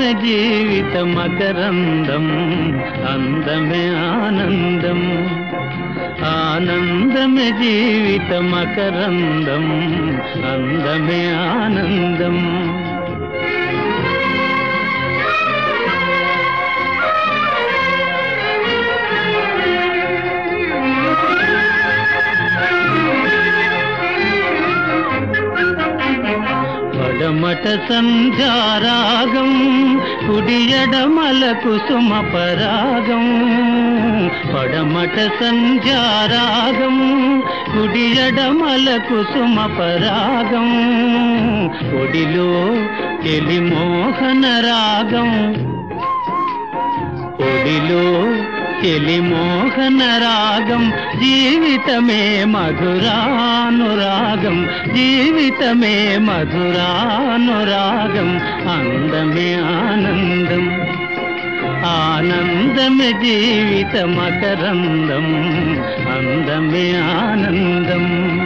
జీవిత మకరందం అందమే ఆనందం ఆనందమే జీవిత మకరందం అందమే ఆనందం పడమట సంధ్యారాగం కుడియడమల కుసుమ పరాగం పడమట సంధ్యారాగం కుడియడమల కుసుమ పరాగం ఒడిలో తెలి మోహన రాగం ఒడిలో చెలి మోహన రాగం జీవితమే మధురానురాగం జీవితమే మధురానురాగం అందమే ఆనందం ఆనందమే జీవిత మకరందం అందమే ఆనందం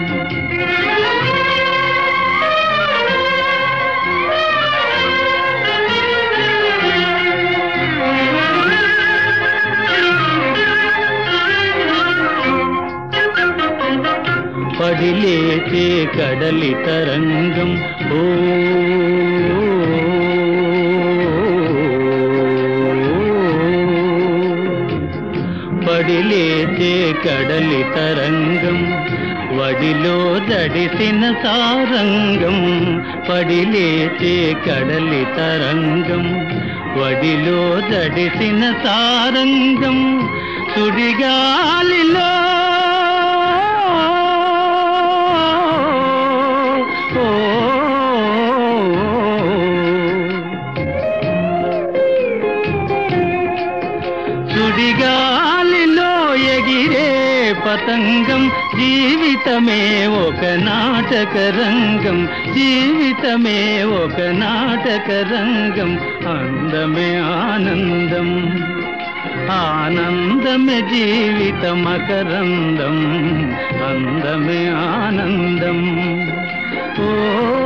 పడిలేచే కడలి తరంగం ఓ పడిలేచే కడలి తరంగం వడిలో దడిసిన సారంగం పడిలేచే కడలి తరంగం వడిలో దడిసిన సారంగం సుడిగాలిలో ఓ సుడిగాలిలో ఎగిరే పతంగం జీవితమే ఒక నాటక రంగం జీవితమే ఒక నాటక రంగం అందమే ఆనందం ఆనందమే జీవిత మకరందం అందమే ఆనందం ఓ